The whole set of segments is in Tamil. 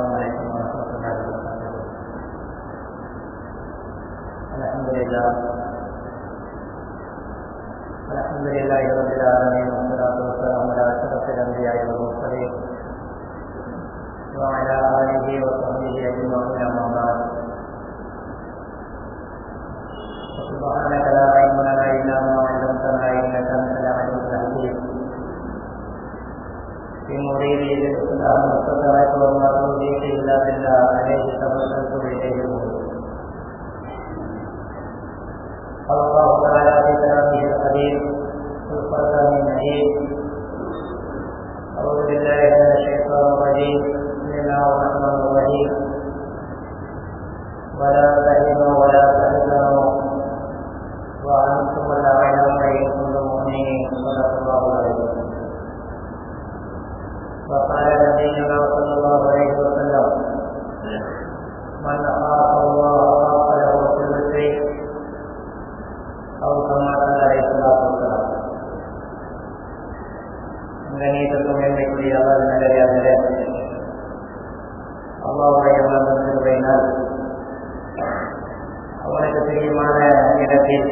السلام عليكم ورحمة الله وبركاته الحمد لله الحمد لله رب العالمين والصلاة والسلام على أشرف الأنبياء والمرسلين وعلى آله وصحبه أجمعين أما بعد سبحانك لا علم لنا إلا ما علمتنا إنك أنت العليم الحكيم في مريد الإسلام والصلاة وما توفيق إلا بالله عليه توكلت وإليه أنيب قال الله تعالى في كلامه القديم في القرآن المجيد أعوذ بالله من الشيطان الرجيم بسم الله الرحمن الرحيم ولا تهنوا ولا تحزنوا وأنتم الأعلم إن كنتم مؤمنين صدق الله العظيم وقال نبينا صلى الله عليه وسلم من خاف الله خاف له كل شيء أو كما قال عليه الصلاة والسلام கணியத்துக்கும் மேன்மைக்குரிய அல்லாத நல்லறியார்களே அல்லாவுடைய மரணம் திருவையினால் அவனுக்கு பிரியமான இடத்தில்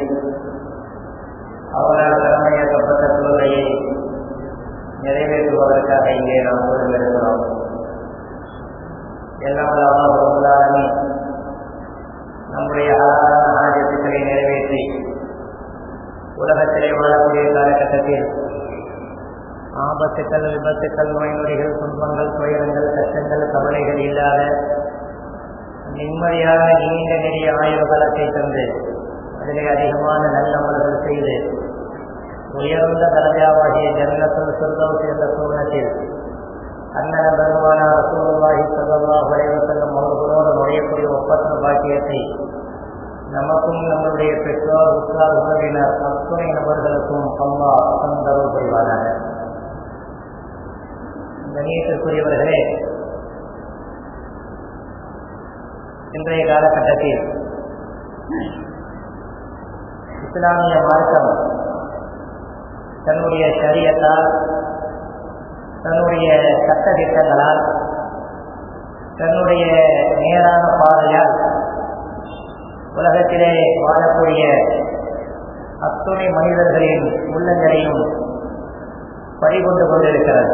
அவனால் கடமையாக்கப்பட்ட தொழுகையை நிறைவேற்றுவதற்காக இங்கே நாம் பொறுப்பெடுக்கிறோம் எல்லாம் அல்லாஹ் நம்முடைய அழகான ஆஜத்துக்களை நிறைவேற்றி உலகத்திலே வாழக்கூடிய காலகட்டத்தில் ஆபத்துக்கள் விபத்துக்கள் நோய் நொடிகள் துன்பங்கள் துயரங்கள் கஷ்டங்கள் கவலைகள் இல்லாத நிம்மதியான நீண்ட நெறிய ஆயுள் காலத்தை தந்து அதிலே அதிகமான நல்லமல்கள் செய்து உயர்ந்த தரஜாவாகிய ஜன்னத்துள் சுர்தௌஸ் என்ற சூழ்நிலையில் அண்ணன பெருமான ரசூலுல்லாஹி ஸல்லல்லாஹு அலைஹி வஸல்லம் அவர்களோடு நுழையக்கூடிய ஒப்பந்த பாக்கியத்தை நமக்கும் நம்முடைய பெற்றோர் உற்றார் உறவினர் அத்துணை நபர்களுக்கும் அம்மா தந்தரவு புரிவானாக கணியத்திற்குரியவர்களே இன்றைய காலகட்டத்தில் இஸ்லாமிய மார்க்கம் தன்னுடைய சரியத்தால் தன்னுடைய சட்ட திட்டங்களால் தன்னுடைய நேரான பாதையால் உலகத்திலே வாழக்கூடிய அத்துணை மனிதர்களின் உள்ளங்களையும் பறிகொண்டு கொண்டிருக்கிறது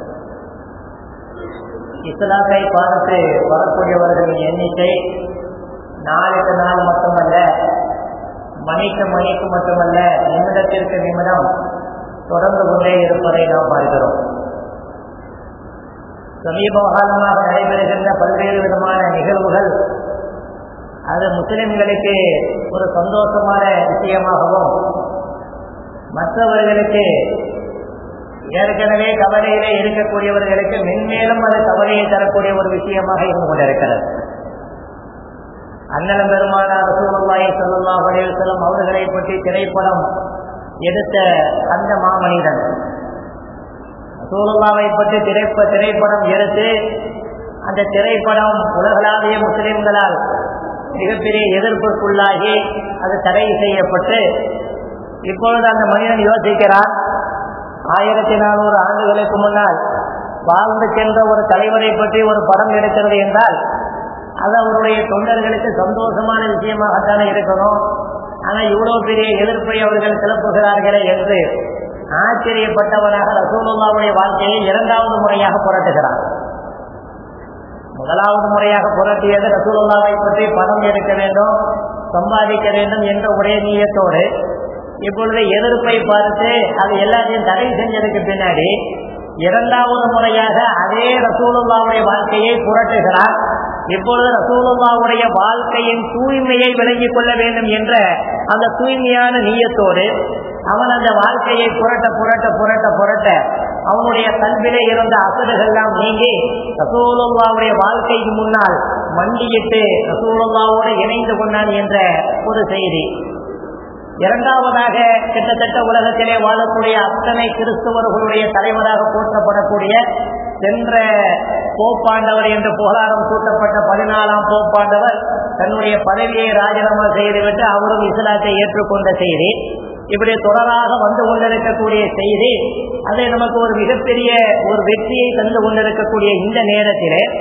இஸ்லாத்தை பார்த்து வரக்கூடியவர்களின் எண்ணிக்கை நாளுக்கு நாள் மட்டுமல்ல மணிக்கு மணிக்கு மட்டுமல்ல நிமிடத்திற்கு நிமிடம் தொடர்ந்து கொண்டே இருப்பதை நாம் பார்க்கிறோம் சமீப காலமாக நடைபெறுகின்ற பல்வேறு விதமான நிகழ்வுகள் அது முஸ்லிம்களுக்கு ஒரு சந்தோஷமான விஷயமாகவும் மற்றவர்களுக்கு ஏற்கனவே கவலையிலே இருக்கக்கூடியவர்களுக்கு மென்மேலும் அது கவலையை தரக்கூடிய ஒரு விஷயமாக இருந்து கொண்டிருக்கிறது அண்ணலம் பெருமான ரசூலுல்லாஹி ஸல்லல்லாஹு அலைஹி வஸல்லம் அவர்களை பற்றி திரைப்படம் எடுத்த அந்த மாமனிதன் ரசூலுல்லாவை பற்றி திரைப்ப திரைப்படம் எடுத்து அந்த திரைப்படம் உலகளாவிய முஸ்லிம்களால் மிகப்பெரிய எதிர்ப்புக்குள்ளாகி அது தடை செய்யப்பட்டு இப்பொழுது அந்த மனிதன் யோசிக்கிறான் ஆயிரத்தி நானூறு ஆண்டுகளுக்கு முன்னால் வாழ்ந்து சென்ற ஒரு தலைவரை பற்றி ஒரு படம் எடுக்கிறது என்றால் அது அவருடைய தொண்டர்களுக்கு சந்தோஷமான விஷயமாகத்தானே இருக்கணும் ஆனால் இவ்வளவு பெரிய எதிர்ப்பை அவர்கள் கிளப்புகிறார்களே என்று ஆச்சரியப்பட்டவனாக ரசூலுல்லாவுடைய வாழ்க்கையை இரண்டாவது முறையாக புரட்டுகிறான் முதலாவது முறையாக புரட்டியது ரசூலுல்லாவை பற்றி பணம் எடுக்க வேண்டும் சம்பாதிக்க வேண்டும் என்ற ஒரே நீயத்தோடு இப்பொழுது எதிர்ப்பை பார்த்து அது எல்லாத்தையும் தடை செஞ்சதுக்கு பின்னாடி இரண்டாவது முறையாக அதே ரசூலுல்லாவுடைய வாழ்க்கையை புரட்டுகிறார் இப்பொழுது ரசூலுல்லாவுடைய வாழ்க்கையின் தூய்மையை விளங்கிக் கொள்ள வேண்டும் என்ற அந்த தூய்மையான நீயத்தோடு அவன் அந்த வாழ்க்கையை புரட்ட புரட்ட புரட்ட புரட்ட அவனுடைய கல்விலே இருந்த அசடுகள்லாம் நீங்கி ரசூலுல்லாவுடைய வாழ்க்கைக்கு முன்னால் மண்டியிட்டு ரசூலுல்லாவோடு இணைந்து கொண்டான் என்ற ஒரு செய்தி இரண்டாவதாக கிட்டத்தட்ட உலகத்திலே வாழக்கூடிய அத்தனை கிறிஸ்தவர்களுடைய தலைவராக போற்றப்படக்கூடிய சென்ற போப்பாண்டவர் என்று புகழாரம் சூட்டப்பட்ட பதினாலாம் போப்பாண்டவர் தன்னுடைய பதவியை ராஜினாமா செய்துவிட்டு அவரும் இஸ்லாத்தை ஏற்றுக்கொண்ட செய்தி இப்படி தொடராக வந்து கொண்டிருக்கக்கூடிய செய்தி அது நமக்கு ஒரு மிகப்பெரிய ஒரு வெற்றியை தந்து கொண்டிருக்கக்கூடிய இந்த நேரத்திலே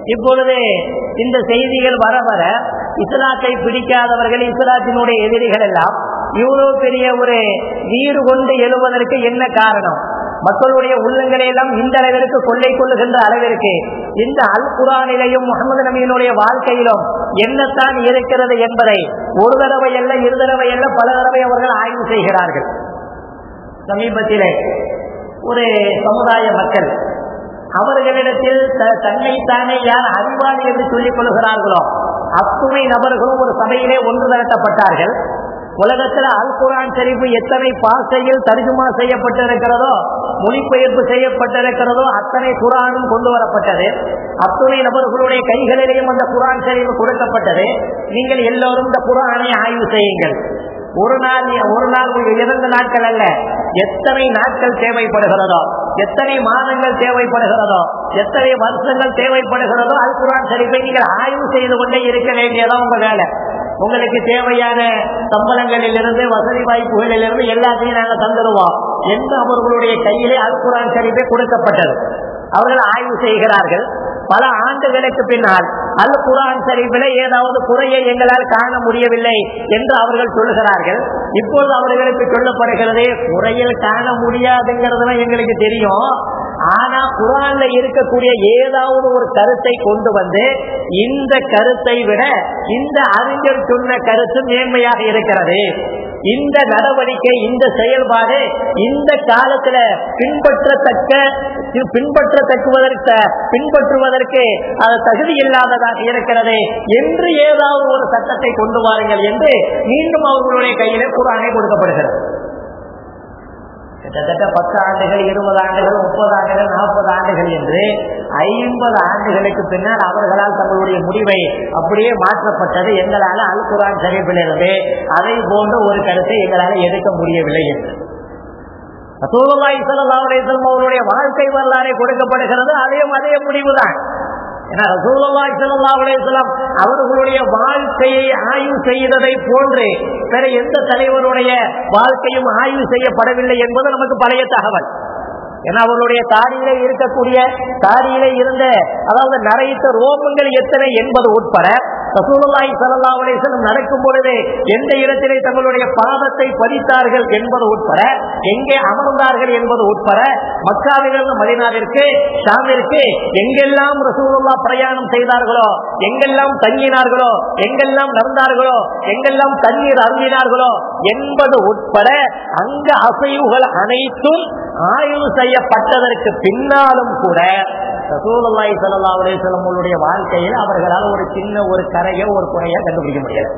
இப்பொழுது இந்த செய்திகள் வர வர இஸ்லாத்தை பிடிக்காதவர்கள் இஸ்லாத்தினுடைய எதிரிகள் எல்லாம் இவ்வளவு பெரிய ஒரு வீடு கொண்டு எழுவதற்கு என்ன காரணம் மக்களுடைய உள்ளங்களை எல்லாம் இந்த அளவிற்கு கொள்ளை கொள்ளுகின்ற அளவிற்கு இந்த அல் குரானிலையும் முகமது நபியினுடைய வாழ்க்கையிலும் என்னத்தான் இருக்கிறது என்பதை ஒரு தடவை அல்ல இரு தடவை அல்ல பல தடவை அவர்கள் ஆய்வு செய்கிறார்கள் சமீபத்திலே ஒரு சமுதாய மக்கள் அவர்களிடத்தில் த- தன்னைத்தானே யார் அறிவாளி என்று சொல்லிக் கொள்கிறார்களோ அத்துணை நபர்களும் ஒரு சபையிலே ஒன்று திரட்டப்பட்டார்கள் உலகத்தில் அல் குரான் ஷரீஃப் எத்தனை பாசையில் தர்ஜுமா செய்யப்பட்டிருக்கிறதோ மொழிபெயர்ப்பு செய்யப்பட்டிருக்கிறதோ அத்தனை குரானும் கொண்டு வரப்பட்டது அத்துணை நபர்களுடைய கைகளிலேயும் அந்த குரான் ஷரீஃப் கொடுக்கப்பட்டது நீங்கள் எல்லோரும் இந்த குரானை ஆய்வு செய்யுங்கள் ஒரு நாள் ஒரு நாள் இரண்டு நாட்கள் அல்ல எத்தனை நாட்கள் தேவைப்படுகிறதோ எத்தனை மாதங்கள் தேவைப்படுகிறதோ எத்தனை வருஷங்கள் தேவைப்படுகிறதோ அல் குரான் ஷரீஃபை நீங்கள் ஆய்வு செய்து கொண்டே இருக்க வேண்டியதான் உங்க வேலை உங்களுக்கு தேவையான சம்பளங்களில் இருந்து வசதி வாய்ப்புகளில் இருந்து எல்லாத்தையும் நாங்கள் தந்துடுவோம் என்று அவர்களுடைய கையிலே அல் குரான் ஷரீஃபை கொடுக்கப்பட்டது அவர்கள் ஆய்வு செய்கிறார்கள் பல ஆண்டுகளுக்கு பின்னால் அல் குரான் ஷரீஃபில் ஏதாவது குறையை எங்களால் காண முடியவில்லை என்று அவர்கள் சொல்லுகிறார்கள் இப்பொழுது அவர்களுக்கு சொல்லப்படுகிறது குறையில் காண முடியாதுங்கிறதுலாம் எங்களுக்கு தெரியும் ஆனா குரான்ல இருக்கக்கூடிய ஏதாவது ஒரு கருத்தை கொண்டு வந்து இந்த கருத்தை விட இந்த அறிஞர் சொன்ன கருத்து மேன்மையாக இருக்கிறது இந்த நடவடிக்கை இந்த செயல்பாடு இந்த காலத்துல பின்பற்றத்தக்க பின்பற்றத்தக்குவதற்கு பின்பற்றுவதற்கு அது தகுதி இல்லாததாக இருக்கிறது என்று ஏதாவது ஒரு சட்டத்தை கொண்டு வாருங்கள் என்று மீண்டும் அவர்களுடைய கையிலே குரானை கொடுக்கப்படுகிறது கிட்டத்தட்ட பத்து ஆண்டுகள் இருபது ஆண்டுகள் முப்பது ஆண்டுகள் நாற்பது ஆண்டுகள் என்று ஐம்பது ஆண்டுகளுக்கு பின்னால் அவர்களால் தங்களுடைய முடிவை அப்படியே மாற்றப்பட்டது எங்களால் அல் குரான் ஷரீஃபிலிருந்து அதை போன்ற ஒரு கருத்தை எங்களால் எடுக்க முடியவில்லை என்று ரசூலுல்லாஹி ஸல்லல்லாஹு அலைஹி வஸல்லம் அவருடைய வாழ்க்கை வரலாறு கொடுக்கப்படுகிறது அதையும் அதே முடிவுதான் ஏன்னா ரசூலுல்லாஹி ஸல்லல்லாஹு அலைஹி வஸல்லம் அவர்களுடைய வாழ்க்கையை ஆய்வு செய்ததை போன்று வேற எந்த தலைவருடைய வாழ்க்கையும் ஆய்வு செய்யப்படவில்லை என்பது நமக்கு பழைய தகவல் ஏன்னா அவர்களுடைய தாடியிலே இருக்கக்கூடிய தாடியிலே இருந்த அதாவது நரைத்த ரோமங்கள் எத்தனை என்பது உட்பட ரசூலுல்லாஹி ஸல்லல்லாஹு அலைஹி வஸல்லம் நடக்கும் பொழுது எந்த இடத்திலே தங்களுடைய பாதத்தை பதித்தார்கள் என்பது உட்பட எங்கே அமர்ந்தார்கள் என்பது உட்பட மக்காவிலிருந்து மதினாவிற்கு ஷாமிற்கு எங்கெல்லாம் ரசூலுல்லா பிரயாணம் செய்தார்களோ எங்கெல்லாம் தங்கினார்களோ எங்கெல்லாம் நடந்தார்களோ எங்கெல்லாம் தண்ணீர் அருந்தினார்களோ என்பது உட்பட அங்க அசைவுகள் அனைத்தும் ஆய்வு செய்யப்பட்டதற்கு பின்னாலும் கூட ரசூலுல்லாஹி ஸல்லல்லாஹு அலைஹி வஸல்லம் அவர்களுடைய வாழ்க்கையில் அவர்களால் ஒரு சின்ன ஒரு கரையோ ஒரு குறையோ கண்டுபிடிக்க முடியாது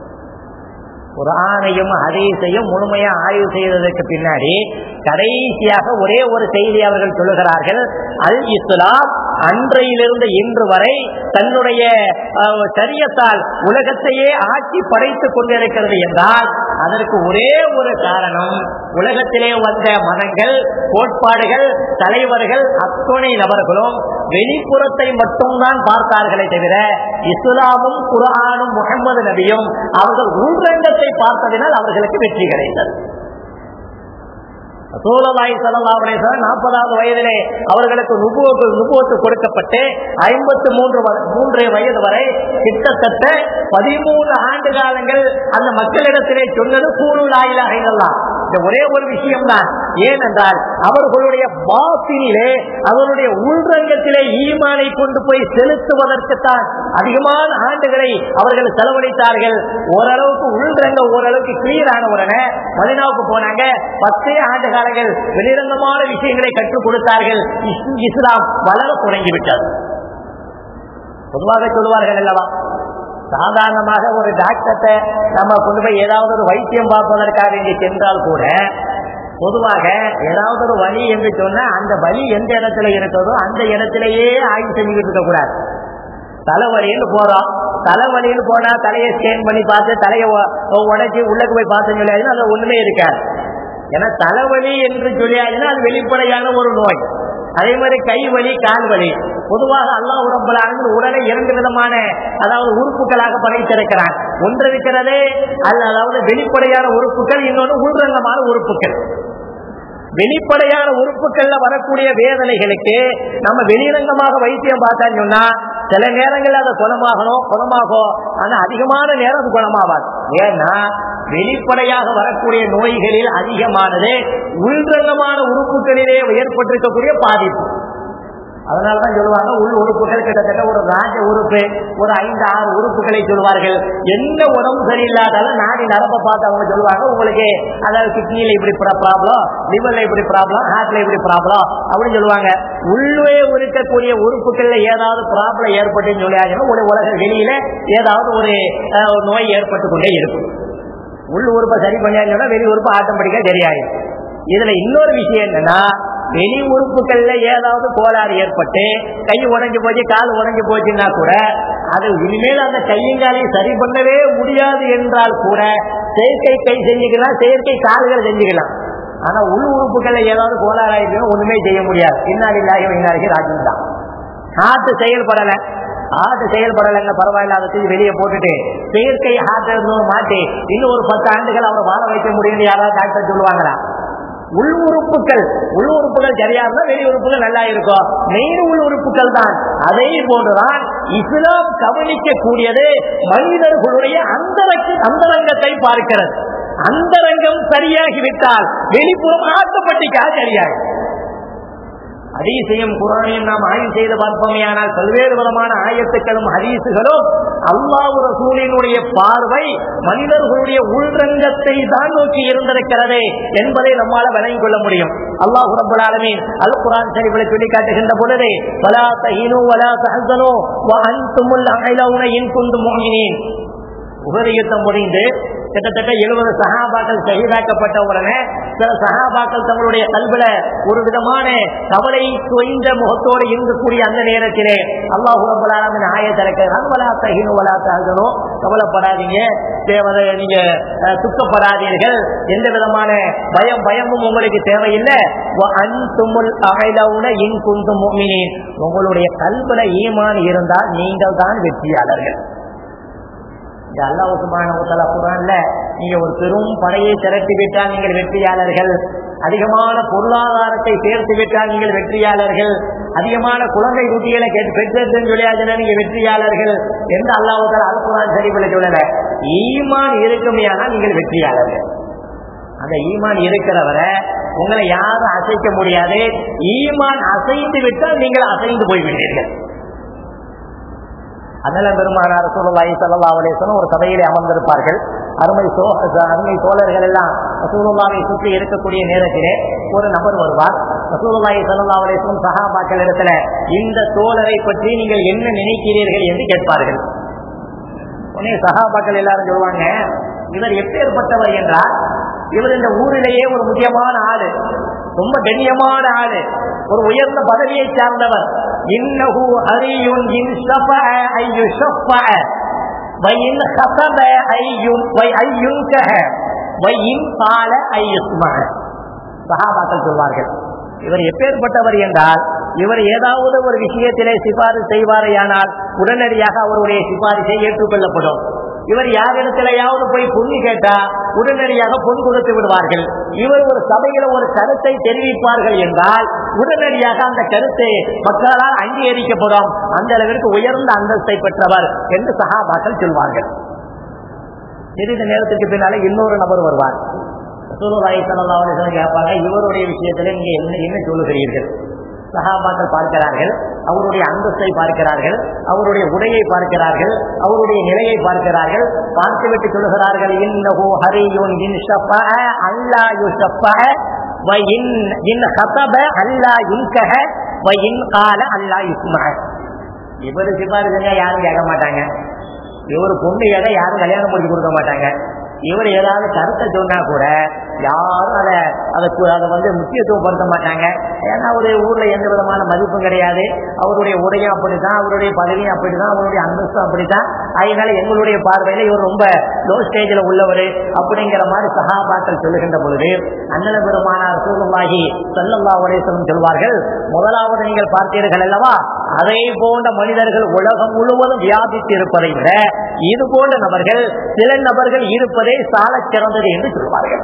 ஒரு ஆணையும் ஹதீஸையும் முழுமையா ஆய்வு செய்ததற்கு பின்னாடி கடைசியாக ஒரே ஒரு செய்தி அவர்கள் சொல்லுகிறார்கள் அல் இஸ்லாம் அன்றையிலிருந்து இன்று வரை தன்னுடைய அஹ், சரியத்தால் உலகத்தையே ஆட்சி படைத்துக் கொண்டிருக்கிறது என்றால் அதற்கு ஒரே ஒரு காரணம் உலகத்திலே வந்த மதங்கள் கோட்பாடுகள் தலைவர்கள் அத்துணை நபர்களும் வெளிப்புறத்தை மட்டும்தான் பார்த்தார்களே தவிர இஸ்லாமும் குர்ஆனும் முகமது நபியும் அவர்கள் உள்ரங்கத்தை பார்த்ததினால் அவர்களுக்கு வெற்றி கிடைத்தது ரசூலுல்லாஹி ஸல்லல்லாஹு அலைஹி வஸல்லம் நாற்பதாவது வயதிலே அவர்களுக்கு நுபுவத்து நுபுவத்து கொடுக்கப்பட்டு ஐம்பத்து மூன்று வ- மூன்று வயது வரை கிட்டத்தட்ட பதிமூன்று ஆண்டு காலங்கள் அந்த மக்களிடத்திலே சொன்னது கூறுள் ஆயிலாக இல்லலாம் இந்த ஒரே ஒரு விஷயம்தான் ஏனென்றால் அவர்களுடைய பாசினிலே அவருடைய உள்ரங்கத்திலே ஈமானை கொண்டு போய் செலுத்துவதற்குத்தான் அதிகமான ஆண்டுகளை அவர்கள் செலவழித்தார்கள் ஓரளவுக்கு உள்ரங்க ஓரளவுக்கு கிளியர் ஆன உடனே மதினாவுக்கு போனாங்க பத்தே ஆண்டு காலங்கள் வெளிரங்கமான விஷயங்களை கற்றுக் கொடுத்தார்கள் இஸ்- இஸ்லாம் வளர தொடங்கிவிட்டது பொதுவாக சொல்லுவார்கள் அல்லவா சாதாரணமாக ஒரு டாக்டர்கிட்ட நம்ம கொண்டு போய் ஏதாவது ஒரு வைத்தியம் பார்ப்பதற்காக இங்கே சென்றால் கூட பொதுவாக ஏதாவது ஒரு வலி என்று சொன்னா அந்த வலி எந்த இடத்துல இருக்கிறதோ அந்த இடத்திலேயே ஆய்வு செஞ்சுக்கிட்டு இருக்கக்கூடாது தலைவலின்னு போறோம் தலைவலின்னு போனா தலையை ஸ்கேன் பண்ணி பார்த்து தலையை உ- உடைச்சு உள்ளக்கு போய் பார்த்து சொல்லியாச்சுன்னா அது ஒண்ணுமே இருக்காது ஏன்னா தலைவலி என்று சொல்லியாச்சுன்னா அது வெளிப்படையான ஒரு நோய் அதே மாதிரி கை வலி கால் வலி பொதுவாக அல்லாஹ் உடம்புலான உடலை இரண்டு விதமான அதாவது உறுப்புகளாக படைத்திருக்கிறான் ஒன்று இருக்கிறது அல்ல அதாவது வெளிப்படையான உறுப்புகள் இன்னொன்று உள்ரங்கமான உறுப்புகள் வெளிப்படையான உறுப்புகள்ல வரக்கூடிய வேதனைகளுக்கு நம்ம வெளிரங்கமாக வைத்தியம் பார்த்தா சொன்னா சில நேரங்கள்ல அது குணமாகணும் குணமாகும் ஆனா அதிகமான நேரம் அது குணமாகாது ஏன்னா வெளிப்படையாக வரக்கூடிய நோய்களில் அதிகமானது உள்ரங்கமான உறுப்புகளிலே ஏற்பட்டிருக்கக்கூடிய பாதிப்பு அதனாலதான் சொல்லுவாங்க உள் உறுப்புகள் கிட்டத்தட்ட ஒரு ராஜ உறுப்பு ஒரு ஐந்து ஆறு உறுப்புகளை சொல்வார்கள் எந்த உடம்பு சரியில்லாதாலும் நாடி நரம்ப பார்த்து அவங்க சொல்லுவாங்க உங்களுக்கு அதாவது கிட்னியில இப்படி ப்ராப்ளம் லிவர்ல இப்படி ப்ராப்ளம் ஹார்ட்ல இப்படி ப்ராப்ளம் அப்படின்னு சொல்லுவாங்க உள்ளே இருக்கக்கூடிய உறுப்புகள்ல ஏதாவது ப்ராப்ளம் ஏற்பட்டுன்னு சொல்லியாச்சுன்னா ஒரு உலக வெளியில ஏதாவது ஒரு அஹ், ஒரு நோய் ஏற்பட்டு கொண்டே இருக்கும் உள் உறுப்பை சரி பண்ணியாச்சுன்னா வெளி உறுப்பு ஆட்டோமேட்டிக்கா சரியாயிடும் இதுல இன்னொரு விஷயம் என்னன்னா வெளி உறுப்புகள்ல ஏதாவது கோளாறு ஏற்பட்டு கை உடைஞ்சு போச்சு கால் உடைஞ்சு போச்சுன்னா கூட அது இனிமேல் அந்த கையங்காலையும் சரி பண்ணவே முடியாது என்றால் கூட செயற்கை கை செஞ்சுக்கலாம் செயற்கை கால்களை செஞ்சுக்கலாம் ஆனா உள் உறுப்புகள்ல ஏதாவது கோளாறு ஆயிருக்கு ஒண்ணுமே செய்ய முடியாது இன்னாலில்லாஹி இன்னாருக்கு ராஜ்யம் தான் ஹார்ட் செயல்படல ஹார்ட் செயல்படலைங்க பரவாயில்ல அதை தூக்கி வெளியே போட்டுட்டு செயற்கை ஹார்ட் இருந்தோம் மாட்டி இன்னும் ஒரு பத்து ஆண்டுகள் அவரை வாழ வைக்க முடியும்னு யாராவது டாக்டர் சொல்லுவாங்களா உள் உறுப்புகள் உள் உறுப்புகள் சரியா இருந்தா வெளி உறுப்புகள் நல்லா இருக்கும் மெயின் உள் உறுப்புகள் தான் அதே போன்றுதான் இஸ்லாம் கவனிக்க கூடியது மனிதர்களுடைய அந்தரங்க அந்தரங்கத்தை பார்க்கிறது அந்தரங்கம் சரியாகிவிட்டால் வெளிப்புறம் ஆட்டப்பட்டிக்கா சரியாகும் ஹதீஸையும் குரானையும் நாம் ஆய்வு செய்து பார்ப்போமே ஆனால் பல்வேறு விதமான ஆயத்துக்களும் ஹதீசுகளும் அல்லாஹ் ரசூலினுடைய பார்வை மனிதர்களுடைய உள்ரங்கத்தை தான் நோக்கி இருந்திருக்கிறது என்பதை நம்மால விளங்கிக் கொள்ள முடியும் அல்லாஹ் ரப்பல் ஆலமீன் அல் குரான் ஷரீஃபில் சொல்லி காட்டுகின்ற பொழுது வலா தஹினு வலா தஹஸனு வ அன்துமுல் அஹ்லவுன இன் குன்தும் முஃமினீன் உகது யுத்தம் முடிந்து கிட்டத்தட்ட எழுபது சகாபாக்கள் ஷஹீதாக்கப்பட்ட உடனே சில சகாபாக்கள் தங்களுடைய கல்வில ஒரு விதமான கவலை தொய்ந்த முகத்தோடு இருக்கக்கூடிய அந்த நேரத்திலே அல்லாஹு ரப்பலாமின் ஆய திறக்கிறான் வலா தகினு வலா தகனோ கவலைப்படாதீங்க தேவதை நீங்க அஹ், துக்கப்படாதீர்கள் எந்த விதமான பயம் பயமும் உங்களுக்கு தேவையில்லை வ அன்துமுல் அகைலவுன இன் குந்தும் முஃமினீன் உங்களுடைய கல்வில ஈமான் இருந்தால் நீங்கள் தான் வெற்றியாளர்கள் இந்த அல்லாஹ் சுப்ஹானஹு வ தஆலா குர்ஆன்ல நீங்க ஒரு பெரும் படையை திரட்டி விட்டால் நீங்கள் வெற்றியாளர்கள் அதிகமான பொருளாதாரத்தை சேர்த்து விட்டால் நீங்கள் வெற்றியாளர்கள் அதிகமான குழந்தை குட்டிகளை கேட்டு பெற்றெடுத்துன்னு சொல்லியாச்சுன்னா நீங்க வெற்றியாளர்கள் என்று அல்லாஹ் தஆலா அல் குர்ஆன் ஷரீஃபில் சொல்லல ஈமான் இருக்குமையானால் நீங்கள் வெற்றியாளர்கள் அந்த ஈமான் இருக்கிறவரை உங்களை யாரும் அசைக்க முடியாது ஈமான் அசைந்து விட்டால் நீங்கள் அசைந்து போய்விட்டீர்கள் அதனால பெருமானார் சூழலாய் சல்லா அலேசனும் ஒரு சபையிலே அமர்ந்திருப்பார்கள் அருமை சோ அருமை தோழர்கள் எல்லாம் ரசூலுல்லாவை சுற்றி இருக்கக்கூடிய நேரத்திலே ஒரு நபர் வருவார் ரசூலுல்லாஹி ஸல்லல்லாஹு அலைஹி வஸல்லம் சஹாபாக்கள் இடத்துல இந்த தோழரை பற்றி நீங்கள் என்ன நினைக்கிறீர்கள் என்று கேட்பார்கள் உடனே சஹாபாக்கள் எல்லாரும் சொல்லுவாங்க இவர் எப்பேற்பட்டவர் என்றால் இவர் இந்த ஊரிலேயே ஒரு முக்கியமான ஆளு ரொம்ப கண்ணியமான ஆளு ஒரு உயர்ந்த பதவியை சார்ந்தவர் இன்னஹு ஹரியுன் இன் ஷஃபஅ ஐயு ஷஃபஅ وإن خطب أي أي ينكه وإن قال أي يسمع சஹாபாக்கள் சொல்வார்கள் இவர் எப்பேற்பட்டவர் என்றால் இவர் ஏதாவது ஒரு விஷயத்திலே சிபாரிசு செய்வாரையானால் உடனடியாக அவருடைய சிபாரிசை ஏற்றுக்கொள்ளப்படும் இவர் யாரிடத்திலேயாவது போய் பொண்ணு கேட்டா உடனடியாக பொன் கொடுத்து விடுவார்கள் இவர் ஒரு சபையில ஒரு கருத்தை தெரிவிப்பார்கள் என்றால் உடனடியாக அந்த கருத்து மக்களால் அங்கீகரிக்கப்படும் அந்த அளவிற்கு உயர்ந்த அந்தஸ்தை பெற்றவர் என்று சகாபாக்கள் சொல்வார்கள் சிறிது நேரத்துக்கு பின்னாலே இன்னொரு நபர் வருவார் ரசூலுல்லாஹி ஸல்லல்லாஹு அலைஹி வஸல்லம் கேட்பாங்க இவருடைய விஷயத்துல நீங்க என்ன என்ன சொல்லுகிறீர்கள் சஹாபாக்கள் பார்க்கிறார்கள் அவருடைய அந்தஸ்தை பார்க்கிறார்கள் அவருடைய உடையை பார்க்கிறார்கள் அவருடைய நிலையை பார்க்கிறார்கள் பார்த்துவிட்டு சொல்லுகிறார்கள் இன்னஹு ஹரியுன் இன் ஷஃபஅ அல்லா யுஷஃபஅ வ இன் இன் ஹதப அல்லா யுன்கஹ வ இன் கால அல்லா யுஸ்மஅ இவரு சிபாரிசு செஞ்சா யாரும் கேட்க மாட்டாங்க இவர் பொண்ணு கேட்டா யாரும் கல்யாணம் முடிச்சு கொடுக்க மாட்டாங்க இவர் ஏதாவது கருத்தை சொன்னா கூட யாரும் அதை அதை கு- அதை வந்து முக்கியத்துவப்படுத்த மாட்டாங்க ஏன்னா ஒரு ஊர்ல எந்த விதமான மதிப்பும் கிடையாது அவருடைய உடையும் அப்படித்தான் அவருடைய பதவியும் அப்படித்தான் அவருடைய அந்தஸ்தும் அப்படித்தான் அதனால எங்களுடைய பார்வையில இவர் ரொம்ப லோ ஸ்டேஜில் உள்ளவர் அப்படிங்கிற மாதிரி சகாபாக்கள் சொல்லுகின்ற பொழுது அண்ணன பெருமானார் சூழ்நிலாகி சல்லல்லா உலேசனம் சொல்வார்கள் முதலாவது நீங்கள் பார்த்தீர்கள் அல்லவா அதை போன்ற மனிதர்கள் உலகம் முழுவதும் வியாபித்து இருப்பதை விட இது போன்ற நபர்கள் சில நபர்கள் இருப்பதே சாலச் சிறந்தது என்று சொல்வார்கள்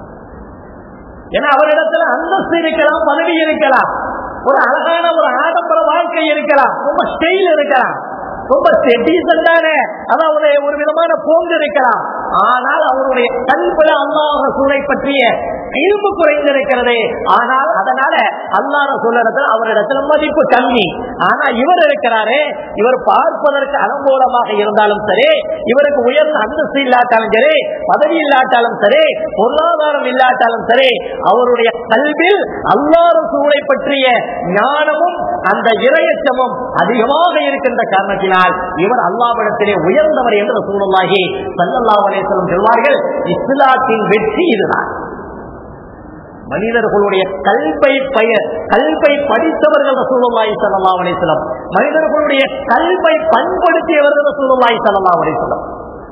ஏன்னா அவரிடத்துல அந்தஸ்து இருக்கலாம் பதவி இருக்கலாம் ஒரு அழகான ஒரு ஆடம்பர வாழ்க்கை இருக்கலாம் ரொம்ப ஸ்டைல் இருக்கலாம் ரொம்ப டீசெண்டான அதாவது ஒரு விதமான போங்கு இருக்கலாம் ஆனால் அவருடைய கல்வில அல்லாஹ் சூழலை பற்றிய இரும்பு குறைந்திருக்கிறது ஆனால் அதனால அல்லாஹ் சொல்லிடத்துல அவரிடத்துல மதிப்பு கம்மி ஆனா இவர் இருக்கிறாரே இவர் பார்ப்பதற்கு அலங்கோலமாக இருந்தாலும் சரி இவருக்கு உயர்ந்த அந்தஸ்து இல்லாட்டாலும் சரி பதவி இல்லாட்டாலும் சரி பொருளாதாரம் இல்லாட்டாலும் சரி அவருடைய கல்வியில் அல்லாத சூழலை பற்றிய ஞானமும் அந்த இரையச்சமும் அதிகமாக இருக்கின்ற காரணத்தினால் இவர் அல்லாவிடத்திலே உயர்ந்தவர் என்று சூழலாகி சல்லல்லா அலேசலம் சொல்வார்கள் இஸ்லாத்தின் வெற்றி இதுதான் மனிதர்களுடைய கல்வை பெயர் கல்வை படித்தவர்கள் ரசூலுல்லாஹி ஸல்லல்லாஹு அலைஹி வஸல்லம் மனிதர்களுடைய கல்வை பண்படுத்தியவர்கள் ரசூலுல்லாஹி ஸல்லல்லாஹு அலைஹி வஸல்லம்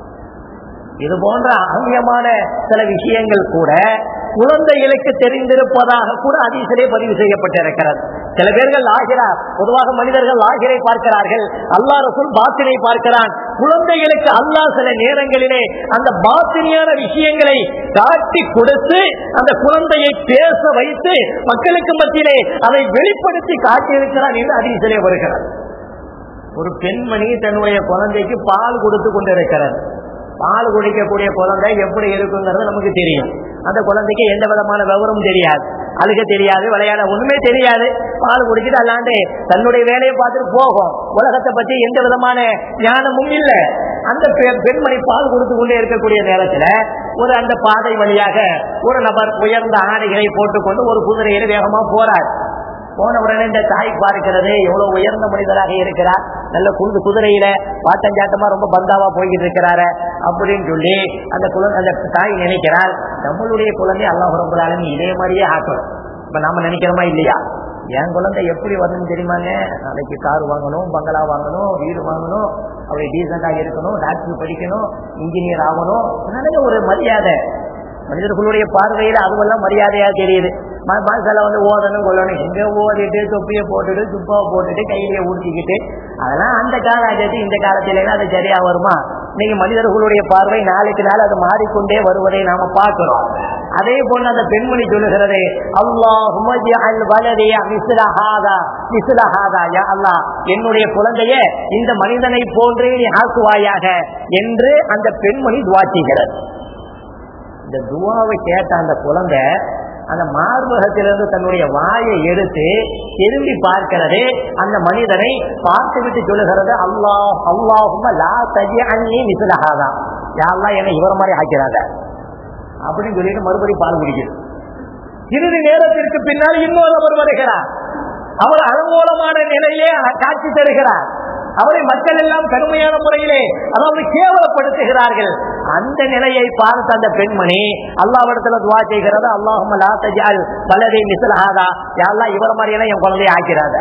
இது போன்ற அகமியமான சில விஷயங்கள் கூட குழந்தைகளுக்கு தெரிந்திருப்பதாக கூட அதிசலே பதிவு செய்யப்பட்டிருக்கிறது சில பேர்கள் ஆகிறா பொதுவாக மனிதர்கள் ஆகிரை பார்க்கிறார்கள் அல்லா ரசூல் பாத்தினை பார்க்கிறான் குழந்தைகளுக்கு அல்லாஹ் சில நேரங்களிலே அந்த பாத்தினியான விஷயங்களை காட்டி கொடுத்து அந்த குழந்தையை பேச வைத்து மக்களுக்கு மத்தியிலே அதை வெளிப்படுத்தி காட்டியிருக்கிறான் என்று அதிசலே வருகிறார் ஒரு பெண்மணி தன்னுடைய குழந்தைக்கு பால் கொடுத்து கொண்டிருக்கிறார் பால் குடிக்கக்கூடிய குழந்தை எப்படி இருக்குங்கிறது நமக்கு தெரியும் அந்த குழந்தைக்கு எந்த விதமான விவரமும் தெரியாது அழுக தெரியாது விளையாட ஒண்ணுமே தெரியாது பால் குடிச்சிட்டு அல்லாண்டு தன்னுடைய வேலையை பார்த்துட்டு போகும் உலகத்தை பத்தி எந்த விதமான ஞானமும் இல்லை அந்த பெ- பெண்மணி பால் கொடுத்து கொண்டே இருக்கக்கூடிய நேரத்துல ஒரு அந்த பாதை வழியாக ஒரு நபர் உயர்ந்த ஆடைகளை போட்டுக்கொண்டு ஒரு குதிரையில வேகமா போறார் போன உடனே இந்த தாய் பார்க்கிறது எவ்வளவு உயர்ந்த மனிதராக இருக்கிறார் நல்ல குண்டு குதிரையில பாட்டஞ்சாட்டமா ரொம்ப பந்தாவா போய்கிட்டு இருக்கிறாரு அப்படின்னு சொல்லி அந்த குழந்தை அந்த தாய் நினைக்கிறார் நம்மளுடைய குழந்தை அல்லாஹ் ரபுல்லாலும் இதே மாதிரியே ஆக்கணும் இப்ப நாம நினைக்கிறோமா இல்லையா என் குழந்தை எப்படி வரணும்னு தெரியுமாங்க நாளைக்கு கார் வாங்கணும் பங்களா வாங்கணும் வீடு வாங்கணும் அப்படி டீசெண்டா இருக்கணும் டாக்டர் படிக்கணும் இன்ஜினியர் ஆகணும் நிறைய ஒரு மரியாதை மனிதர்களுடைய பார்வையில அதுவெல்லாம் மரியாதையா தெரியுது ம- மனசுல வந்து ஓதணும் கொள்ளணும் எங்க ஓதிட்டு தொப்பியை போட்டுட்டு துப்பாவை போட்டுட்டு கையிலேயே ஊட்டிக்கிட்டு அதெல்லாம் அந்த காலத்து இந்த காலத்துல அது சரியா வருமா இன்னைக்கு மனிதர்களுடைய பார்வை நாளுக்கு நாள் அது மாறிக்கொண்டே வருவதை நாம பார்க்கிறோம் அதே போல அந்த பெண்மணி சொல்லுகிறது அல்லாஹ் என்னுடைய குழந்தைய இந்த மனிதனை போன்றே நீ ஆக்குவாயாக என்று அந்த பெண்மணி துவா செய்கிறது இந்த துவாவை கேட்ட அந்த குழந்தை அந்த மார்பகத்திலிருந்து தன்னுடைய வாயை எடுத்து திரும்பி பார்க்கிறது அந்த மனிதனை பார்த்து விட்டு சொல்லுகிறது அல்லாஹ் அல்லாஹும் லா தஜி அன்னி மிசிலகாதா யாரெல்லாம் என்ன இவர் மாதிரி ஆக்கிறாங்க அப்படின்னு சொல்லிட்டு மறுபடியும் பால் குடிக்குது சிறிது நேரத்திற்கு பின்னால் இன்னொரு நபர் வருகிறார் அவர் அலங்கோலமான நிலையிலே காட்சி தருகிறார் அவரை மக்கள் எல்லாம் கடுமையான முறையிலே அதாவது கேவலப்படுத்துகிறார்கள் அந்த நிலையை பார்த்த அந்த பெண்மணி அல்லாவிடத்துல துவா செய்கிறது அல்லாஹும் லா தஜால் பலதை மிசலஹாதா யாரெல்லாம் இவர் மாதிரியெல்லாம் என் குழந்தைய ஆக்கிறாங்க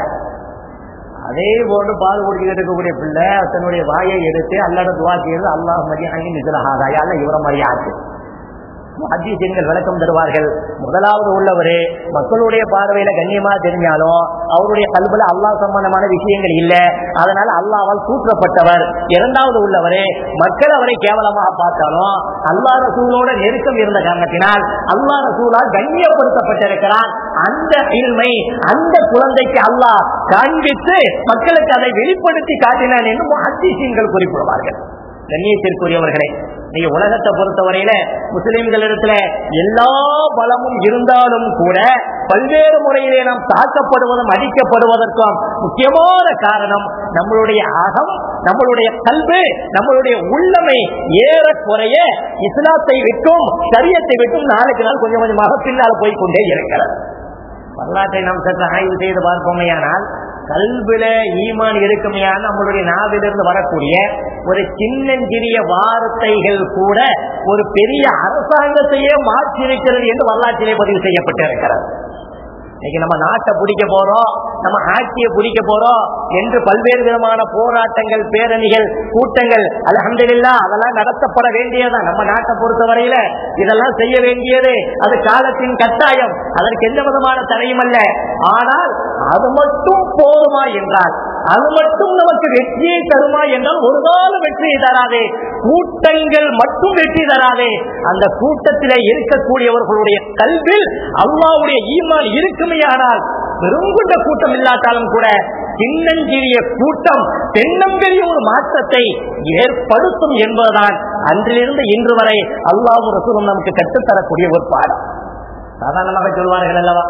அதே போன்று பால் குடிக்கிட்டு இருக்கக்கூடிய பிள்ளை தன்னுடைய வாயை எடுத்து அல்லாட துவா செய்கிறது அல்லாஹ் மரியாதை மிசலஹாதா யாரெல்லாம் இவர மாதிரி ஆச்சு அதிசயங்கள் விளக்கம் தருவார்கள் முதலாவது உள்ளவரு மக்களுடைய பார்வையில கண்ணியமா தெரிஞ்சாலும் அவருடைய கல்வில அல்லாஹ் சம்பந்தமான விஷயங்கள் இல்ல அதனால அல்லாவால் கூற்றப்பட்டவர் இரண்டாவது உள்ளவரு மக்கள் அவரை கேவலமாக பார்த்தாலும் அல்லா ரசூலோட நெருக்கம் இருந்த காரணத்தினால் அல்லா ரசூலால் கண்ணியப்படுத்தப்பட்டிருக்கிறார் அந்த இல்மை அந்த குழந்தைக்கு அல்லாஹ் காண்பித்து மக்களுக்கு அதை வெளிப்படுத்தி காட்டினான் என்று அதிசயங்கள் குறிப்பிடுவார்கள் கண்ணியத்திற்குரியவர்களே நீங்க உலகத்தை பொறுத்தவரையில முஸ்லிம்களிடத்துல எல்லா பலமும் இருந்தாலும் கூட பல்வேறு முறையிலே நாம் தாக்கப்படுவதும் அடிக்கப்படுவதற்கும் முக்கியமான காரணம் நம்மளுடைய அகம் நம்மளுடைய கல்வி நம்மளுடைய உள்ளமை ஏறக்குறைய இஸ்லாத்தை விட்டும் சரியத்தை விட்டும் நாளுக்கு நாள் கொஞ்சம் கொஞ்சமாக பின்னால் போய்கொண்டே இருக்கிறது வரலாற்றை நாம் சற்று ஆய்வு செய்து பார்ப்போமையானால் கல்வில ஈமான் இருக்குமையான நம்மளுடைய நாவிலிருந்து வரக்கூடிய ஒரு சின்னஞ்சிறிய வார்த்தைகள் கூட ஒரு பெரிய அரசாங்கத்தையே மாற்றிருக்கிறது என்று வரலாற்றிலே பதிவு செய்யப்பட்டிருக்கிறது இன்னைக்கு நம்ம நாட்டை பிடிக்க போறோம் நம்ம ஆட்சியை பிடிக்க போறோம் என்று பல்வேறு விதமான போராட்டங்கள் பேரணிகள் கூட்டங்கள் அலமதுல்லா அதெல்லாம் நடத்தப்பட வேண்டியதுதான் நம்ம நாட்டை பொறுத்தவரையில இதெல்லாம் செய்ய வேண்டியது அது காலத்தின் கட்டாயம் அதற்கு எந்த விதமான தடையும் அல்ல ஆனால் அது மட்டும் போதுமா என்றால் அது மட்டும் நமக்கு வெற்றியை தருமா என்றால் ஒரு நாள் வெற்றியை தராதே கூட்டங்கள் மட்டும் வெற்றி தராதே அந்த கூட்டத்திலே இருக்கக்கூடியவர்களுடைய கல்வில் அல்லாவுடைய ஈமான் இருக்குமே ஆனால் பெருங்குண்ட கூட்டம் இல்லாட்டாலும் கூட சின்னஞ்சிறிய கூட்டம் தென்னம்பெரிய ஒரு மாற்றத்தை ஏற்படுத்தும் என்பதுதான் அன்றிலிருந்து இன்று வரை அல்லாஹ் ரசூலும் நமக்கு கற்றுத்தரக்கூடிய ஒரு பாடம் சாதாரணமாக சொல்வார்கள் அல்லவா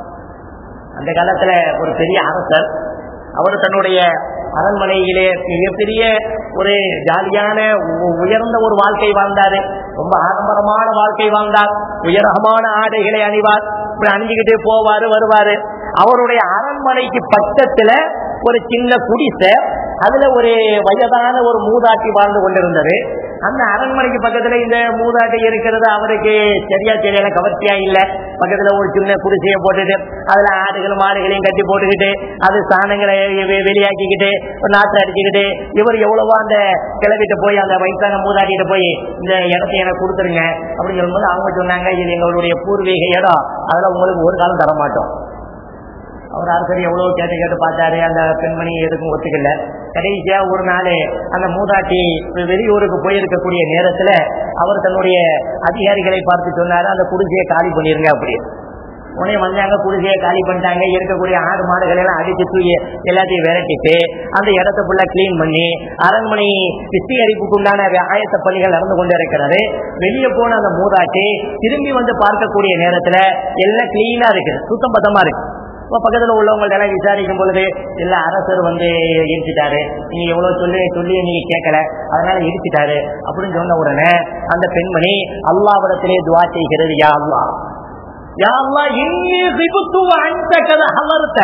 அந்த காலத்துல ஒரு பெரிய அரசர் அவர் தன்னுடைய அரண்மனையிலே மிகப்பெரிய ஒரு ஜாலியான உ- உயர்ந்த ஒரு வாழ்க்கை வாழ்ந்தாரு ரொம்ப ஆடம்பரமான வாழ்க்கை வாழ்ந்தார் உயரகமான ஆடைகளை அணிவார் இப்படி அணிஞ்சுக்கிட்டே போவாரு வருவாரு அவருடைய அரண்மனைக்கு பக்கத்துல ஒரு சின்ன குடிசை அதுல ஒரு வயதான ஒரு மூதாட்டி வாழ்ந்து கொண்டிருந்தது அந்த அரண்மனைக்கு பக்கத்துல இந்த மூதாட்டி இருக்கிறது அவருக்கு சரியா சரியான கவர்ச்சியா இல்ல பக்கத்துல ஒரு சின்ன குடிசையை போட்டுட்டு அதுல ஆடுகளும் மாடுகளையும் கட்டி போட்டுக்கிட்டு அது சாணங்களை வெ- வெளியாக்கிக்கிட்டு ஒரு நாற்று அடிச்சுக்கிட்டு இவர் எவ்வளவோ அந்த கிளவிட்ட போய் அந்த வயசான மூதாட்டிகிட்ட போய் இந்த இடத்தை எனக்கு கொடுத்துருங்க அப்படின்னு சொல்லும்போது அவங்க சொன்னாங்க இது எங்களுடைய பூர்வீக இடம் அதுல உங்களுக்கு ஒரு காலம் தர மாட்டோம் அவர் அரசர் எவ்வளவு கேட்டு கேட்டு பார்த்தாரு அந்த பெண்மணி எதுக்கும் ஒத்துக்கல கடைசியா ஒரு நாள் அந்த மூதாட்டி வெளியூருக்கு போயிருக்கக்கூடிய நேரத்துல அவர் தன்னுடைய அதிகாரிகளை பார்த்து சொன்னாரு அந்த குடிசையை காலி பண்ணிருங்க அப்படி உடனே வந்தாங்க குடிசையை காலி பண்ணிட்டாங்க இருக்கக்கூடிய ஆடு மாடுகளை எல்லாம் அடிச்சு தூக்கி எல்லாத்தையும் விரட்டிட்டு அந்த இடத்த ஃபுல்லா கிளீன் பண்ணி அரண்மனை விஸ்தீகரிப்புக்கு உண்டான ஆயத்த பணிகள் நடந்து கொண்டு இருக்கிறது வெளியே போன அந்த மூதாட்டி திரும்பி வந்து பார்க்கக்கூடிய நேரத்துல எல்லாம் கிளீனா இருக்குது சுத்தம் பத்தமா இருக்கு இப்ப பக்கத்துல உள்ளவங்கள்ட்ட எல்லாம் விசாரிக்கும் பொழுது இல்ல அரசர் வந்து இடிச்சிட்டாரு நீங்க எவ்வளவு சொல்லி சொல்லி நீங்க கேட்கல அதனால இடிச்சிட்டாரு அப்படின்னு சொன்ன உடனே அந்த பெண்மணி அல்லாவிடத்திலே துவா செய்கிறது யா அல்லா யா அல்லா இன்னி சிபுத்து அன்ட கத அமர்த்த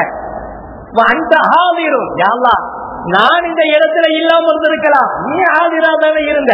அந்த ஹாதிரும் யா அல்லா நான் இந்த இடத்துல இல்லாம இருந்திருக்கலாம் நீ ஆதிரா தானே இருந்த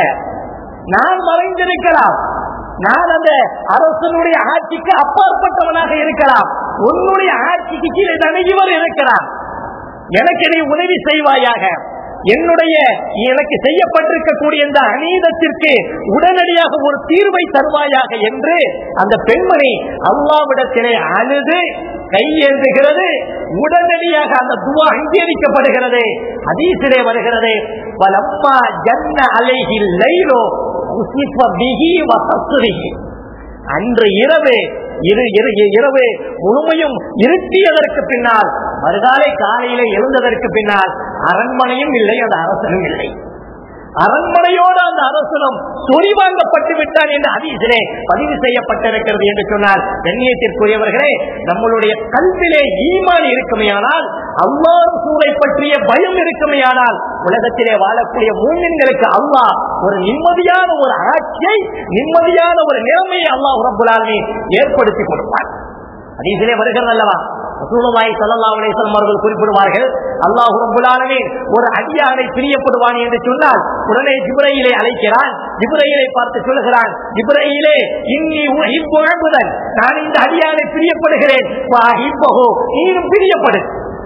நான் மறைந்திருக்கலாம் நான் அந்த அரசனுடைய ஆட்சிக்கு அப்பாற்பட்டவனாக இருக்கலாம் உன்னுடைய ஆட்சிக்கு கீழே தானே இவர் இருக்கிறார் எனக்கு நீ உதவி செய்வாயாக என்னுடைய எனக்கு செய்யப்பட்டிருக்கக்கூடிய இந்த அநீதத்திற்கு உடனடியாக ஒரு தீர்வை தருவாயாக என்று அந்த பெண்மணி அல்லாவிடத்திலே அழுது கையேந்துகிறது உடனடியாக அந்த துவா அங்கீகரிக்கப்படுகிறது அதீசிலே வருகிறது வலம்மா ஜன்ன அலைகில் லைலோ உசிஃப பிஹி வசஸ்ரிஹி அன்று இரவு இரு இரு- இரவு முழுமையும் இருட்டியதற்கு பின்னால் மறுகாலை காலையில எழுந்ததற்கு பின்னால் அரண்மனையும் இல்லை அந்த அரசனும் இல்லை அரண்மனையோடு அந்த அரசனும் சொறிவாங்கப்பட்டு விட்டான் என்று அதிசிலே பதிவு செய்யப்பட்டிருக்கிறது என்று சொன்னால் கண்ணியத்திற்குரியவர்களே நம்மளுடைய கல்விலே ஈமான் இருக்குமையானால் அல்லாஹ் சூரை பற்றிய பயம் இருக்குமையானால் உலகத்திலே வாழக்கூடிய மூமின்களுக்கு அல்லாஹ் ஒரு நிம்மதியான ஒரு ஆட்சியை நிம்மதியான ஒரு நிலைமையை அல்லாஹ் உரப்புலாலுமே ஏற்படுத்தி கொடுப்பார் அதிலே வருகிறது அல்லவா ரசூலுல்லாஹி ஸல்லல்லாஹு அலைஹி வஸல்லம் அவர்கள் குறிப்பிடுவார்கள் அல்லாஹ் ரப்பல் ஆலமீன் ஒரு அடியானை பிரியப்படுவான் என்று சொன்னால் உடனே ஜிப்ரையிலே அழைக்கிறான் ஜிப்ரையிலை பார்த்து சொல்லுகிறான் ஜிப்ரையிலே இன்னி உஹிப்பு அபுதன் நான் இந்த அடியானை பிரியப்படுகிறேன் வாஹிப்பஹு நீனும் பிரியப்படு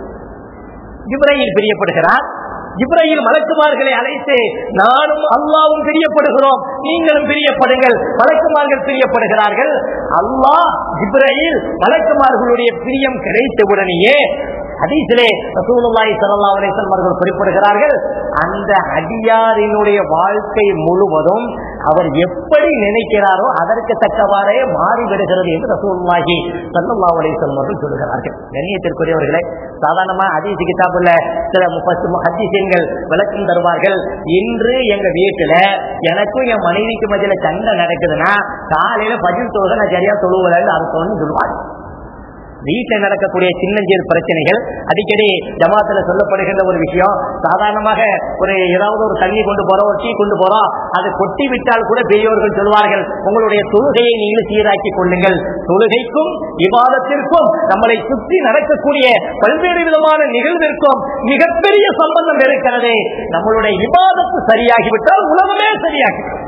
ஜிப்ரையில் பிரியப்படுகிறார் ஜிப்ரையில் மலக்குமார்களை அழைத்து நானும் அல்லாவும் பிரியப்படுகிறோம் நீங்களும் பிரியப்படுங்கள் மலக்குமார்கள் பிரியப்படுகிறார்கள் அல்லாஹ் ஜிப்ரையில் மலக்குமார்களுடைய பிரியம் கிடைத்தவுடனேயே ஹதீஸிலே ரசூலுல்லாஹி ஸல்லல்லாஹு அலைஹி வஸல்லம் அவர்கள் குறிப்பிடுகிறார்கள் அந்த அடியாரினுடைய வாழ்க்கை முழுவதும் அவர் எப்படி நினைக்கிறாரோ அதற்கு தக்கவாறே மாறி விடுகிறது என்று ரசூலுல்லாஹி ஸல்லல்லாஹு அலைஹி வஸல்லம் அவர்கள் சொல்கிறார்கள் கண்ணியத்திற்குரியவர்களே சாதாரணமா ஹதீஸ் கிதாபுல சில முப்பத்து ஹதீஸின்கள் விளக்கம் தருவார்கள் இன்று எங்க வீட்டுல எனக்கும் என் மனைவிக்கு மத்தியில சண்டை நடக்குதுன்னா காலையில பதில் தொழுக நான் சரியா தொழுவலன்னு அர்த்தம்னு சொல்லுவாங்க வீட்டில் நடக்கக்கூடிய சின்னஞ்சீர் பிரச்சனைகள் அடிக்கடி ஜமாத்துல சொல்லப்படுகின்ற ஒரு விஷயம் சாதாரணமாக ஒரு ஏதாவது ஒரு தண்ணி கொண்டு போறோம் ஒரு டீ கொண்டு போறோம் அது கொட்டி விட்டால் கூட பெரியவர்கள் சொல்வார்கள் உங்களுடைய தொழுகையை நீங்கள் சீராக்கிக் கொள்ளுங்கள் தொழுகைக்கும் விவாதத்திற்கும் நம்மளை சுற்றி நடக்கக்கூடிய பல்வேறு விதமான நிகழ்விற்கும் மிகப்பெரிய சம்பந்தம் இருக்கிறது நம்மளுடைய விவாதத்து சரியாகிவிட்டால் உலகமே சரியாகிவிடும்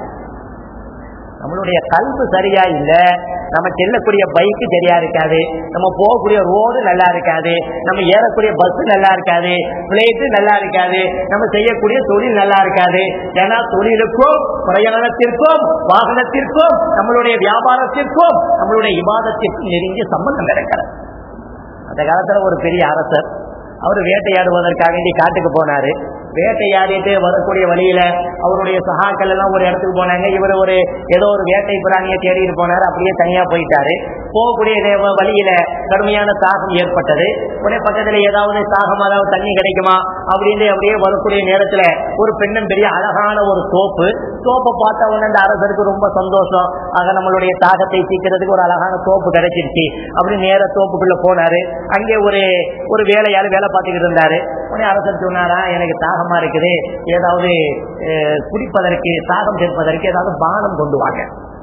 நம்மளுடைய கல்வி சரியா இல்ல நம்ம செல்லக்கூடிய பைக்கு சரியா இருக்காது நம்ம போகக்கூடிய ரோடு நல்லா இருக்காது நம்ம ஏறக்கூடிய பஸ் நல்லா இருக்காது பிளேட்டு நல்லா இருக்காது நம்ம செய்யக்கூடிய தொழில் நல்லா இருக்காது ஏன்னா தொழிலுக்கும் பிரயாணத்திற்கும் வாகனத்திற்கும் நம்மளுடைய வியாபாரத்திற்கும் நம்மளுடைய விவாதத்திற்கும் நெருங்கிய சம்பந்தம் இருக்கிறது அந்த காலத்துல ஒரு பெரிய அரசர் அவர் வேட்டையாடுவதற்காக வேண்டி காட்டுக்கு போனாரு வேட்டையாடிட்டு வரக்கூடிய வழியில அவருடைய சகாக்கள் எல்லாம் ஒரு இடத்துக்கு போனாங்க இவர் ஒரு ஏதோ ஒரு வேட்டை பிராணியை தேடிட்டு போனாரு அப்படியே தனியா போயிட்டாரு போகக்கூடிய நே- வழியில கடுமையான தாகம் ஏற்பட்டது உடனே பக்கத்துல ஏதாவது தாகம் அதாவது தண்ணி கிடைக்குமா அப்படின்னு அப்படியே வரக்கூடிய நேரத்துல ஒரு பெண்ணும் பெரிய அழகான ஒரு தோப்பு தோப்பை பார்த்த உடனே அந்த அரசருக்கு ரொம்ப சந்தோஷம் ஆக நம்மளுடைய தாகத்தை தீர்க்கிறதுக்கு ஒரு அழகான தோப்பு கிடைச்சிருச்சு அப்படி நேர தோப்புக்குள்ள போனாரு அங்கே ஒரு ஒரு வேலையாளு வேலை பார்த்துக்கிட்டு இருந்தாரு உடனே அரசர் சொன்னாரா எனக்கு தாகமா இருக்குது ஏதாவது அஹ், குடிப்பதற்கு தாகம் தீர்ப்பதற்கு ஏதாவது பானம் கொண்டு வாங்க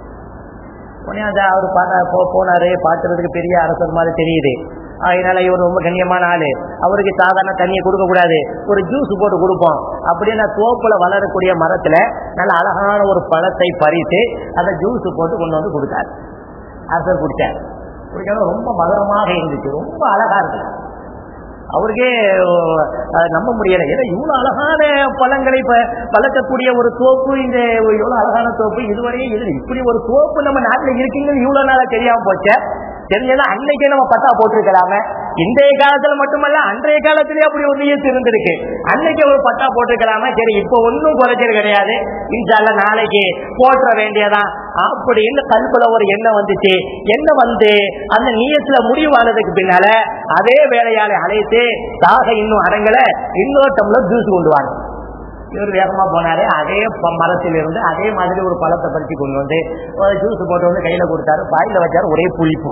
உடனே அந்த அவர் பார்த்தா போ- போனாரு பார்க்கறதுக்கு பெரிய அரசர் மாதிரி தெரியுது அதனால இவர் ரொம்ப கண்ணியமான ஆளு அவருக்கு சாதாரண தண்ணியை கொடுக்க கூடாது ஒரு ஜூஸ் போட்டு கொடுப்போம் அப்படின்னு தோப்புல வளரக்கூடிய மரத்துல நல்ல அழகான ஒரு பழத்தை பறித்து அந்த ஜூஸ் போட்டு கொண்டு வந்து கொடுத்தாரு அரசர் குடிச்சார் குடிக்கிறது ரொம்ப மதுரமாக இருந்துச்சு ரொம்ப அழகா இருக்கு அவருக்கே அஹ், நம்ப முடியல ஏன்னா இவ்வளவு அழகான பழங்களை ப- பழக்கக்கூடிய ஒரு தோப்பு இந்த இவ்வளவு அழகான தோப்பு இதுவரையும் இது இப்படி ஒரு தோப்பு நம்ம நாட்டுல இருக்கீங்கன்னு இவ்வளவு நாளா தெரியாம போச்சே தெரிஞ்சதா அன்னைக்கே நம்ம பட்டா போட்டிருக்கலாமே இன்றைய காலத்துல மட்டுமல்ல அன்றைய காலத்திலேயே அப்படி ஒரு நியத்து இருந்திருக்கு அன்னைக்கு ஒரு பட்டா போட்டிருக்கலாமே சரி இப்ப ஒன்றும் குறைச்சல் கிடையாது இன்ஷால்ல நாளைக்கு போற்ற வேண்டியதான் அப்படின்னு கல்புல ஒரு எண்ணம் வந்துச்சு எண்ணம் வந்து அந்த நியத்துல முடிவானதுக்கு பின்னால அதே வேலையாளை அழைத்து தாக இன்னும் அடங்கல இன்னொரு டம்ளர் ஜூஸ் கொண்டு வாங்க இவர் வேகமா போனாரு அதே ப- மரத்திலிருந்து அதே மாதிரி ஒரு பழத்தை பறிச்சு கொண்டு வந்து ஜூஸ் போட்டு வந்து கையில கொடுத்தாரு பாயில வச்சாரு ஒரே புளிப்பு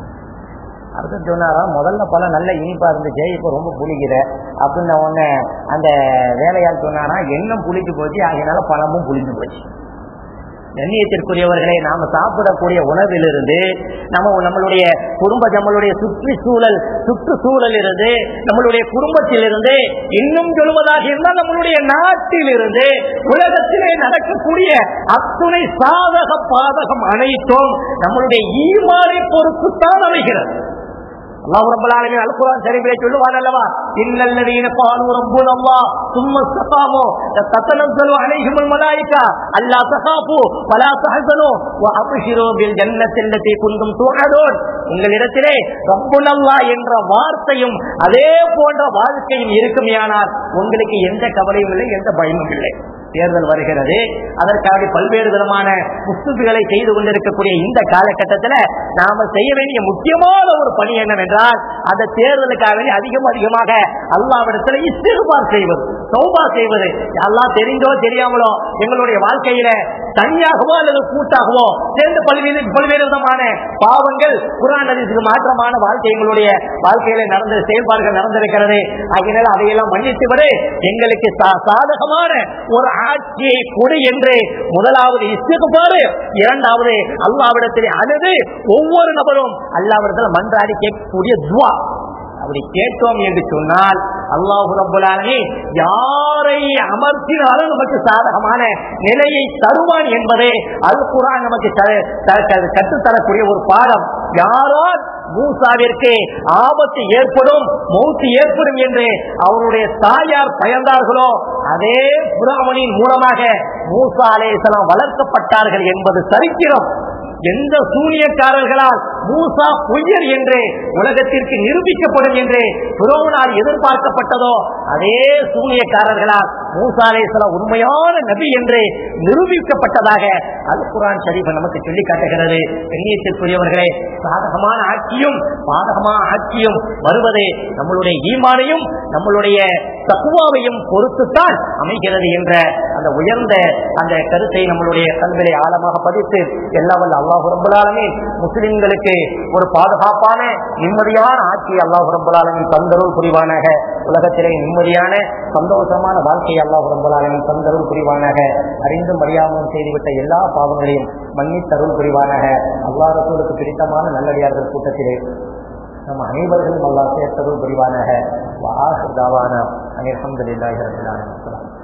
அடுத்து சொன்னாரா முதல்ல பழம் நல்ல இனிப்பா இருந்துச்சு இப்ப ரொம்ப புளிக்குது அப்படின்னு உடனே அந்த வேலையால் சொன்னாரா எண்ணம் புளிச்சு போச்சு அதனால பழமும் புளிச்சு போச்சு கண்ணியத்திற்குரியவர்களை நாம சாப்பிடக்கூடிய உணவிலிருந்து நம்ம நம்மளுடைய குடும்ப நம்மளுடைய சுற்றுச்சூழல் சுற்றுச்சூழல் இருந்து நம்மளுடைய குடும்பத்திலிருந்து இன்னும் சொல்வதாக இருந்தால் நம்மளுடைய நாட்டிலிருந்து உலகத்திலே நடக்கக்கூடிய அத்துணை சாதக பாதகம் அனைத்தும் நம்மளுடைய ஈமானை பொறுத்துத்தான் அமைகிறது அல்லாஹ் ரப்பல் ஆலமீன் அல் குர்ஆன் ஷரீஃபிலே சொல்லுவான் அல்லவா இன்னல் லதீன காலு ரப்புனா அல்லாஹ் சும்ம இஸ்தகாமு தத்தனஸ்ஸலு அலைஹிமுல் மலாயிகா அல்லா தகாஃபு வலா தஹஸனு வ அப்ஷிரு பில் ஜன்னத்தி அல்லதி குன்தும் துஅதூன் உங்களிடத்திலே ரப்புனா அல்லாஹ் என்ற வார்த்தையும் அதே போன்ற வாழ்க்கையும் இருக்குமேயானால் உங்களுக்கு எந்த கவலையும் இல்லை எந்த பயமும் இல்லை தேர்தல் வருகிறது அதற்காக பல்வேறு விதமான முஸ்துகளை செய்து கொண்டிருக்கக்கூடிய இந்த காலகட்டத்தில் நாம செய்ய வேண்டிய முக்கியமான ஒரு பணி என்னவென்றால் அந்த தேர்தலுக்காக வேண்டி அதிகம் அதிகமாக அல்லாவிடத்தில் இஸ்திகுபார் செய்வது சௌபா செய்வது எல்லாம் தெரிந்தோ தெரியாமலோ எங்களுடைய வாழ்க்கையில தனியாகவோ அல்லது கூட்டாகவோ சேர்ந்து பல்வேறு பல்வேறு விதமான பாவங்கள் குரான் ஹதீஸுக்கு மாற்றமான வாழ்க்கை எங்களுடைய வாழ்க்கையில நடந்த செயல்பாடுகள் நடந்திருக்கிறது ஆகையினால் அதையெல்லாம் மன்னித்து விடு எங்களுக்கு சா- சாதகமான ஒரு ஆட்சியை கொடு என்று முதலாவது இஸ்திகுபாரு இரண்டாவது அல்லாவிடத்தில் அழுது ஒவ்வொரு நபரும் அல்லாவிடத்தில் மன்றாடி கேட்கக்கூடிய துவா அப்படி கேட்டோம் என்று சொன்னால் அல்லாஹு ரப்பல் ஆலமீன் யாரை அமர்த்தினாலும் நமக்கு சாதகமான நிலையை தருவான் என்பதே அல் குர்ஆன் நமக்கு த- த- க- கற்றுத்தரக்கூடிய ஒரு பாடம் யாரால் மூசாவிற்கு ஆபத்து ஏற்படும் மௌத்து ஏற்படும் என்று அவருடைய தாயார் பயந்தார்களோ அதே புறாமணியின் மூலமாக மூசா அலேசலாம் வளர்க்கப்பட்டார்கள் என்பது சரித்திரம் எந்த சூனியக்காரர்களால் மூசா பொய்யர் என்று உலகத்திற்கு நிரூபிக்கப்படும் என்று புரோவனால் எதிர்பார்க்கப்பட்டதோ அதே சூனியக்காரர்களால் மூசா அலைஹிஸ்ஸலாம் உண்மையான நபி என்று நிரூபிக்கப்பட்டதாக அல் குர்ஆன் ஷரீஃப் நமக்கு சொல்லி காட்டுகிறது பெண்ணியத்திற்குரியவர்களே சாதகமான ஆட்சியும் பாதகமான ஆட்சியும் வருவது நம்மளுடைய ஈமானையும் நம்மளுடைய தக்குவாவையும் பொறுத்துத்தான் அமைகிறது என்ற அந்த உயர்ந்த அந்த கருத்தை நம்மளுடைய கல்விலை ஆழமாக பதித்து எல்லா வல்ல அல்லாஹு ரப்பல் ஆலமீன் முஸ்லிம்களுக்கு ஒரு பாதுகாப்பான நிம்மதியான ஆட்சி அல்லாஹு ரப்பல் ஆலமீன் தந்தருள் புரிவானாக உலகத்திலே நிம்மதியான சந்தோஷமான வாழ்க்கையை அல்லாஹு ரப்பல் ஆலமீன் தந்தருள் புரிவானாக அறிந்தும் அறியாமலும் செய்துவிட்ட எல்லா பாவங்களையும் மன்னித்தருள் புரிவானாக அல்லாஹ் ரசூலுக்கு பிடித்தமான நல்லடியார்கள் கூட்டத்திலே நம் அனைவர்களும் அல்லாஹ் சேர்த்தருள் புரிவானாக வாஹ் தாவானா அனில் அஹமதுல்லாஹி ரபில் ஆலமீன்